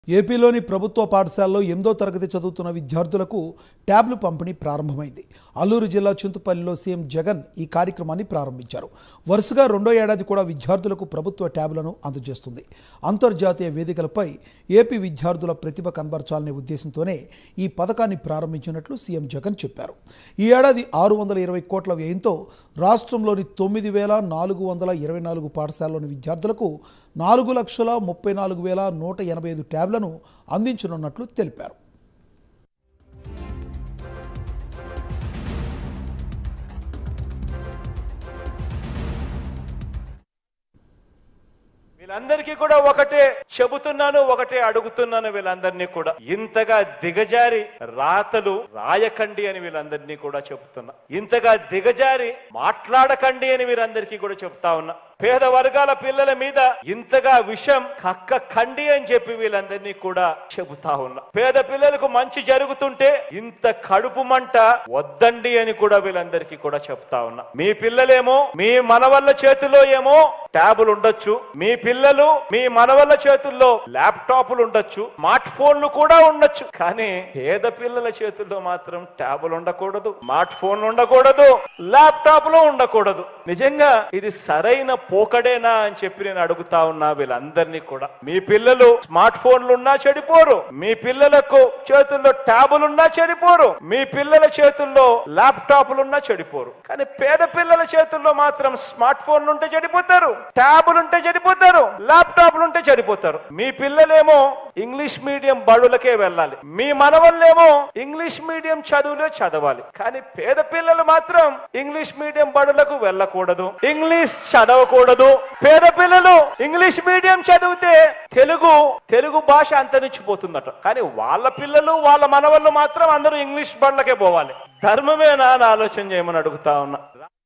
ఏపీలోని ప్రభుత్వ పాఠశాలలో ఎనిమిదో తరగతి చదువుతున్న విద్యార్థులకు ట్యాబ్లు పంపిణీ ప్రారంభమైంది అల్లూరు జిల్లా చింతపల్లిలో సీఎం జగన్ ఈ కార్యక్రమాన్ని ప్రారంభించారు వరుసగా రెండో ఏడాది కూడా విద్యార్థులకు ప్రభుత్వ ట్యాబ్లను అందజేస్తుంది అంతర్జాతీయ వేదికలపై ఏపీ విద్యార్థుల ప్రతిభ కనబరచాలనే ఉద్దేశంతోనే ఈ పథకాన్ని ప్రారంభించినట్లు సీఎం జగన్ చెప్పారు ఈ ఏడాది ఆరు వందల ఇరవై కోట్ల వ్యయంతో రాష్ట్రంలోని తొమ్మిది వేల నాలుగు వందల ఇరవై నాలుగు పాఠశాలలోని విద్యార్థులకు నాలుగు లక్షల ముప్పై నాలుగు వేల నూట ఎనభై ఐదు ట్యాబ్లను అందించనున్నట్లు తెలిపారు వీళ్ళందరికీ కూడా ఒకటే చెబుతున్నాను ఒకటే అడుగుతున్నాను వీళ్ళందరినీ కూడా ఇంతగా దిగజారి రాతలు రాయకండి అని వీళ్ళందరినీ కూడా చెబుతున్నా ఇంతగా దిగజారి మాట్లాడకండి అని వీరందరికీ కూడా చెప్తా ఉన్నా పేద వర్గాల పిల్లల మీద ఇంతగా విషం కక్కకండి అని చెప్పి వీళ్ళందరినీ కూడా చెబుతా ఉన్నా పేద పిల్లలకు మంచి జరుగుతుంటే ఇంత కడుపు మంట వద్దండి అని కూడా వీళ్ళందరికీ కూడా చెప్తా ఉన్నా మీ పిల్లలేమో మీ మనవళ్ళ చేతిలో ఏమో ట్యాబులు ఉండొచ్చు మీ పిల్లలు మీ మనవళ్ళ చేతుల్లో ల్యాప్టాప్లు ఉండొచ్చు స్మార్ట్ ఫోన్లు కూడా ఉండొచ్చు కానీ పేద పిల్లల చేతుల్లో మాత్రం ట్యాబులు ఉండకూడదు స్మార్ట్ ఫోన్లు ఉండకూడదు ల్యాప్టాప్లు ఉండకూడదు నిజంగా ఇది సరైన పోకడేనా అని చెప్పి నేను అడుగుతా ఉన్నా వీళ్ళందరినీ కూడా మీ పిల్లలు స్మార్ట్ ఫోన్లు ఉన్నా చెడిపోరు మీ పిల్లలకు చేతుల్లో ట్యాబులు ఉన్నా చెడిపోరు మీ పిల్లల చేతుల్లో ల్యాప్టాప్లు ఉన్నా చెడిపోరు కానీ పేద పిల్లల చేతుల్లో మాత్రం స్మార్ట్ ఫోన్లు ఉంటే చెడిపోతారు ట్యాబులు ఉంటే చెడిపోతారు ల్యాప్టాప్లు ఉంటే చెడిపోతారు మీ పిల్లలేమో ఇంగ్లీష్ మీడియం బడులకే వెళ్ళాలి మీ మనవళ్ళేమో ఇంగ్లీష్ మీడియం చదువులే చదవాలి కానీ పేద పిల్లలు మాత్రం ఇంగ్లీష్ మీడియం బడులకు వెళ్ళకూడదు ఇంగ్లీష్ చదవకూడదు పేద పిల్లలు ఇంగ్లీష్ మీడియం చదివితే తెలుగు తెలుగు భాష అంతరించిపోతుందట కానీ వాళ్ళ పిల్లలు వాళ్ళ మనవళ్ళు మాత్రం అందరూ ఇంగ్లీష్ బడులకే పోవాలి ధర్మమేనా అని ఆలోచన చేయమని అడుగుతా ఉన్నా